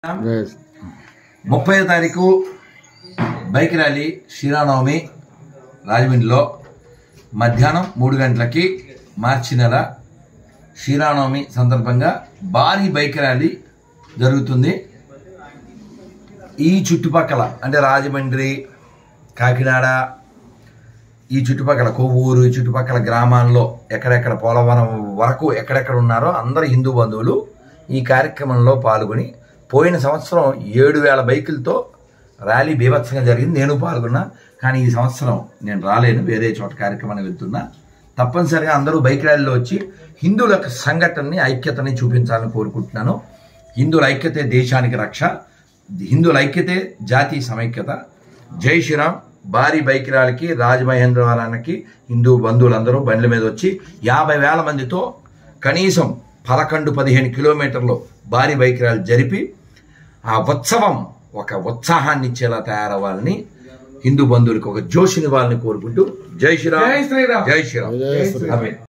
ముప్పై తారీఖు bike rally Sri Rama Navami రాజమండ్రిలో మధ్యాహ్నం మూడు గంటలకి మార్చి నెల శ్రీరామనవమి సందర్భంగా భారీ బైక్ ర్యాలీ జరుగుతుంది ఈ చుట్టుపక్కల అంటే రాజమండ్రి కాకినాడ ఈ చుట్టుపక్కల కొవ్వూరు ఈ చుట్టుపక్కల గ్రామాల్లో ఎక్కడెక్కడ పోలవరం వరకు ఎక్కడెక్కడ ఉన్నారో అందరు హిందూ బంధువులు ఈ కార్యక్రమంలో పాల్గొని పోయిన సంవత్సరం ఏడు వేల బైకులతో ర్యాలీ బీభత్సంగా జరిగింది నేను పాల్గొన్నా కానీ ఈ సంవత్సరం నేను రాలేను వేరే చోట కార్యక్రమానికి వెళ్తున్నా తప్పనిసరిగా అందరూ బైక్ ర్యాలీలో వచ్చి హిందువుల యొక్క సంఘటనని ఐక్యతని చూపించాలని కోరుకుంటున్నాను హిందువుల ఐక్యతే దేశానికి రక్ష హిందువుల ఐక్యతే జాతీయ సమైక్యత జై శ్రీరామ్ భారీ బైక్ ర్యాలీకి రాజమహేంద్రవరానికి హిందూ బంధువులందరూ బండ్ల మీద వచ్చి యాభై వేల మందితో కనీసం పదకొండు పదిహేను కిలోమీటర్లు భారీ బైక్ ర్యాలీ జరిపి ఆ ఉత్సవం ఒక ఉత్సాహాన్ని ఇచ్చేలా తయారవ్వాలని హిందూ బంధువులకు ఒక జోషిని వాళ్ళని కోరుకుంటూ జై శ్రీరామ్ జై శ్రీరామ్. జై శ్రీరామ్ జై శ్రీరామ్. ఆమేన్.